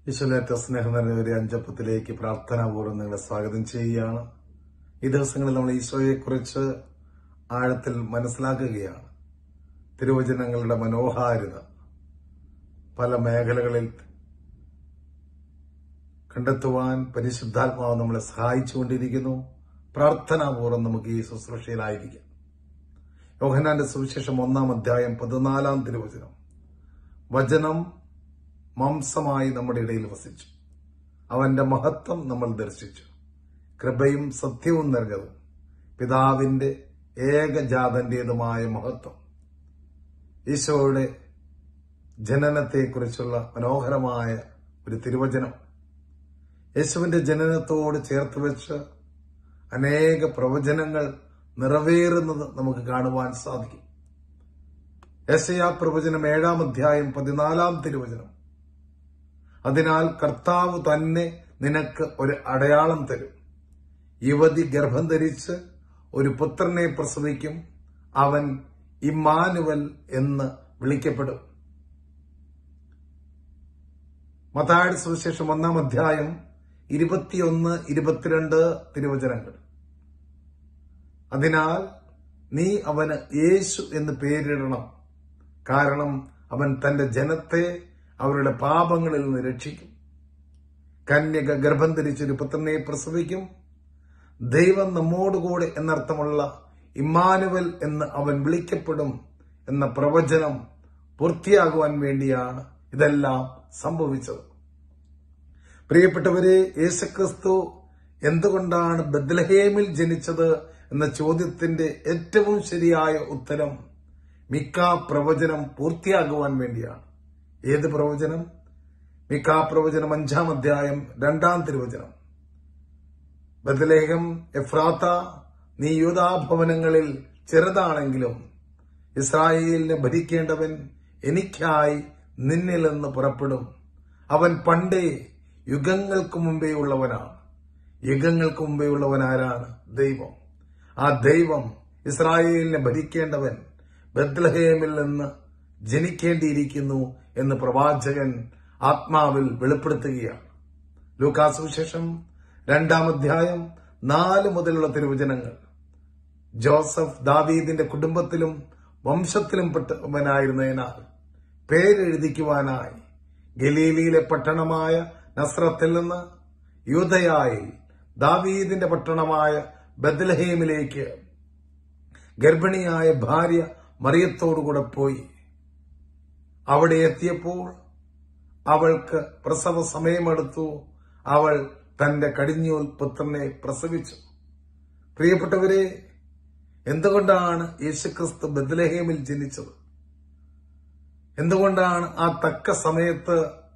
ഈശ്വരത്തെ സ്നേഹം നിറഞ്ഞവരെ അഞ്ചപ്പത്തിലേക്ക് പ്രാർത്ഥനാപൂർവ്വം നിങ്ങളെ സ്വാഗതം ചെയ്യുകയാണ് ഈ ദിവസങ്ങളിൽ നമ്മൾ ഈശോയെക്കുറിച്ച് ആഴത്തിൽ മനസ്സിലാക്കുകയാണ് തിരുവചനങ്ങളുടെ മനോഹാരിത പല മേഖലകളിൽ കണ്ടെത്തുവാൻ പരിശുദ്ധാത്മാവ് നമ്മളെ സഹായിച്ചുകൊണ്ടിരിക്കുന്നു പ്രാർത്ഥനാപൂർവ്വം നമുക്ക് ഈ ശുശ്രൂഷയിലായിരിക്കാം യോഹനാന്റെ സുവിശേഷം ഒന്നാം അധ്യായം പതിനാലാം തിരുവചനം വചനം മാംസമായി നമ്മുടെ ഇടയിൽ വസിച്ചു അവന്റെ മഹത്വം നമ്മൾ ദർശിച്ചു കൃപയും സത്യവും നിറഞ്ഞതും പിതാവിന്റെ ഏകജാതന്റേതുമായ മഹത്വം ഈശോയുടെ ജനനത്തെക്കുറിച്ചുള്ള മനോഹരമായ ഒരു തിരുവചനം യേശുവിന്റെ ജനനത്തോട് ചേർത്ത് വെച്ച് അനേക പ്രവചനങ്ങൾ നിറവേറുന്നത് നമുക്ക് കാണുവാൻ സാധിക്കും യശയാ പ്രവചനം ഏഴാം അധ്യായം പതിനാലാം തിരുവചനം അതിനാൽ കർത്താവ് തന്നെ നിനക്ക് ഒരു അടയാളം തരും യുവതി ഗർഭം ധരിച്ച് ഒരു പുത്രനെ പ്രസവിക്കും അവൻ ഇമ്മാനുവൽ എന്ന് വിളിക്കപ്പെടും മതായുടെ സുവിശേഷം ഒന്നാം അധ്യായം ഇരുപത്തിയൊന്ന് ഇരുപത്തിരണ്ട് തിരുവചനങ്ങൾ അതിനാൽ നീ അവന് യേശു എന്ന് പേരിടണം കാരണം അവൻ തന്റെ ജനത്തെ അവരുടെ പാപങ്ങളിൽ നിന്ന് രക്ഷിക്കും കന്യക ഗർഭം ധരിച്ചൊരു പുത്രനെ പ്രസവിക്കും ദൈവം നമ്മോടുകൂടെ എന്നർത്ഥമുള്ള ഇമ്മാനുവൽ എന്ന് അവൻ വിളിക്കപ്പെടും എന്ന പ്രവചനം പൂർത്തിയാകുവാൻ വേണ്ടിയാണ് ഇതെല്ലാം സംഭവിച്ചത് പ്രിയപ്പെട്ടവരെ യേശുക്രിസ്തു എന്തുകൊണ്ടാണ് ബദ്ലഹേമിൽ ജനിച്ചത് എന്ന ചോദ്യത്തിന്റെ ഏറ്റവും ശരിയായ ഉത്തരം മിക്ക പ്രവചനം പൂർത്തിയാകുവാൻ വേണ്ടിയാണ് ഏത് പ്രവചനം മിക്ക പ്രവചനം അഞ്ചാം അധ്യായം രണ്ടാം തിരുവചനം ബദലേഹം എഫ്രാത്ത നീ യൂതാഭവനങ്ങളിൽ ചെറുതാണെങ്കിലും ഇസ്രായേലിനെ ഭരിക്കേണ്ടവൻ എനിക്കായി നിന്നിൽ നിന്ന് പുറപ്പെടും അവൻ പണ്ടേ യുഗങ്ങൾക്ക് മുമ്പേ ഉള്ളവനാണ് യുഗങ്ങൾക്ക് മുമ്പേ ഉള്ളവൻ ആരാണ് ദൈവം ആ ദൈവം ഇസ്രായേലിനെ ഭരിക്കേണ്ടവൻ ബദ്ലഹേമിൽ നിന്ന് ജനിക്കേണ്ടിയിരിക്കുന്നു എന്ന് പ്രവാചകൻ ആത്മാവിൽ വെളിപ്പെടുത്തുകയാണ് ലൂക്കാസ് വിശേഷം രണ്ടാം അധ്യായം നാല് മുതലുള്ള തിരുവചനങ്ങൾ ജോസഫ് ദാവീദിന്റെ കുടുംബത്തിലും വംശത്തിലും പെട്ടവനായിരുന്നതിനാൽ പേരെഴുതിക്കുവാനായി ഗലീലിയിലെ പട്ടണമായ നസ്രത്തിൽ നിന്ന് യൂതയായി ദാവീദിന്റെ പട്ടണമായ ബദ്ലഹേമിലേക്ക് ഗർഭിണിയായ ഭാര്യ മറിയത്തോടുകൂടെ പോയി അവിടെ എത്തിയപ്പോൾ അവൾക്ക് പ്രസവ സമയമെടുത്തു അവൾ തന്റെ കടിഞ്ഞൂൽ പുത്രനെ പ്രസവിച്ചു പ്രിയപ്പെട്ടവരെ എന്തുകൊണ്ടാണ് യേശുക്രിസ്തു ബദ്ലഹേമിൽ ജനിച്ചത് എന്തുകൊണ്ടാണ് ആ തക്ക സമയത്ത്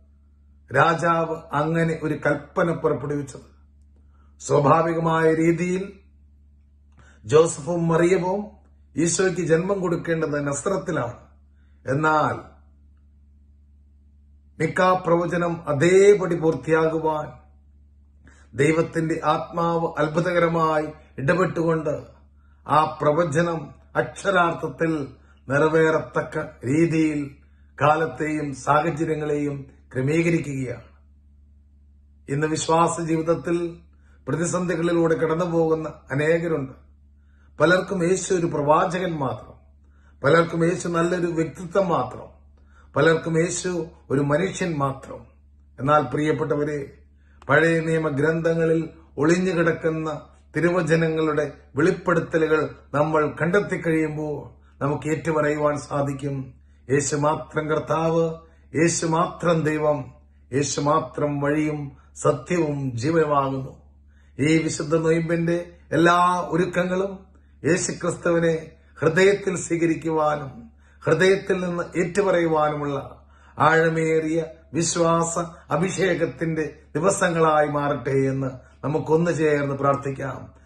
രാജാവ് അങ്ങനെ ഒരു കൽപ്പന പുറപ്പെടുവിച്ചത് സ്വാഭാവികമായ രീതിയിൽ ജോസഫും മറിയവും ഈശോയ്ക്ക് ജന്മം കൊടുക്കേണ്ടത് നസ്രത്തിലാണ് എന്നാൽ മിക്ക പ്രവചനം അതേപടി പൂർത്തിയാകുവാൻ ദൈവത്തിന്റെ ആത്മാവ് അത്ഭുതകരമായി ഇടപെട്ടുകൊണ്ട് ആ പ്രവചനം അക്ഷരാർത്ഥത്തിൽ നിറവേറത്തക്ക രീതിയിൽ കാലത്തെയും സാഹചര്യങ്ങളെയും ക്രമീകരിക്കുകയാണ് ഇന്ന് വിശ്വാസ ജീവിതത്തിൽ പ്രതിസന്ധികളിലൂടെ കടന്നുപോകുന്ന അനേകരുണ്ട് പലർക്കും യേശു ഒരു പ്രവാചകൻ മാത്രം പലർക്കും യേശു നല്ലൊരു വ്യക്തിത്വം മാത്രം പലർക്കും യേശു ഒരു മനുഷ്യൻ മാത്രം എന്നാൽ പ്രിയപ്പെട്ടവരെ പഴയ നിയമ ഗ്രന്ഥങ്ങളിൽ ഒളിഞ്ഞു കിടക്കുന്ന തിരുവചനങ്ങളുടെ വെളിപ്പെടുത്തലുകൾ നമ്മൾ കണ്ടെത്തി കഴിയുമ്പോൾ നമുക്ക് ഏറ്റുപറയുവാൻ സാധിക്കും യേശു മാത്രം കർത്താവ് യേശു മാത്രം ദൈവം യേശു മാത്രം വഴിയും സത്യവും ജീവനുമാകുന്നു ഈ വിശുദ്ധ നൊയമ്പിന്റെ എല്ലാ ഒരുക്കങ്ങളും യേശുക്രിസ്തുവിനെ ഹൃദയത്തിൽ സ്വീകരിക്കുവാനും ഹൃദയത്തിൽ നിന്ന് ഏറ്റുപറയുവാനുമുള്ള ആഴമേറിയ വിശ്വാസ അഭിഷേകത്തിന്റെ ദിവസങ്ങളായി മാറട്ടെ എന്ന് നമുക്കൊന്നു ചേർന്ന് പ്രാർത്ഥിക്കാം